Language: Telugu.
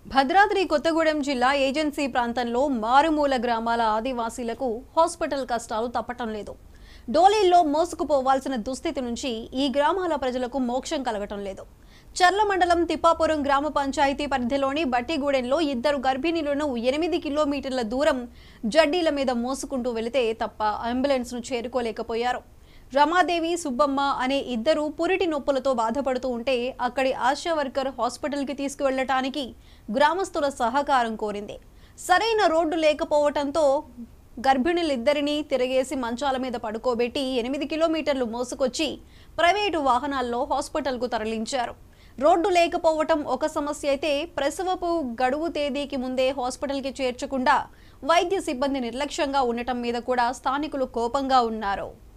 భద్రాద్రి కొత్తగూడెం జిల్లా ఏజెన్సీ ప్రాంతంలో మారుమూల గ్రామాల ఆదివాసీలకు హాస్పిటల్ కష్టాలు తప్పటం లేదు డోలీల్లో మోసుకుపోవాల్సిన దుస్థితి నుంచి ఈ గ్రామాల ప్రజలకు మోక్షం కలగటం లేదు చర్ల మండలం తిప్పాపురం గ్రామ పంచాయతీ పరిధిలోని బట్టిగూడెంలో ఇద్దరు గర్భిణీలను ఎనిమిది కిలోమీటర్ల దూరం జడ్డీల మీద మోసుకుంటూ వెళితే తప్ప అంబులెన్స్ను చేరుకోలేకపోయారు రమాదేవి సుబ్బమ్మ అనే ఇద్దరు పురిటి నొప్పులతో బాధపడుతూ ఉంటే అక్కడి ఆశా వర్కర్ హాస్పిటల్కి తీసుకువెళ్లటానికి గ్రామస్తుల సహకారం కోరింది సరైన రోడ్డు లేకపోవటంతో గర్భిణులిద్దరినీ తిరగేసి మంచాల మీద పడుకోబెట్టి ఎనిమిది కిలోమీటర్లు మోసుకొచ్చి ప్రైవేటు వాహనాల్లో హాస్పిటల్కు తరలించారు రోడ్డు లేకపోవటం ఒక సమస్య అయితే ప్రసవపు గడువు తేదీకి ముందే హాస్పిటల్కి చేర్చకుండా వైద్య సిబ్బంది నిర్లక్ష్యంగా ఉండటం మీద కూడా స్థానికులు కోపంగా ఉన్నారు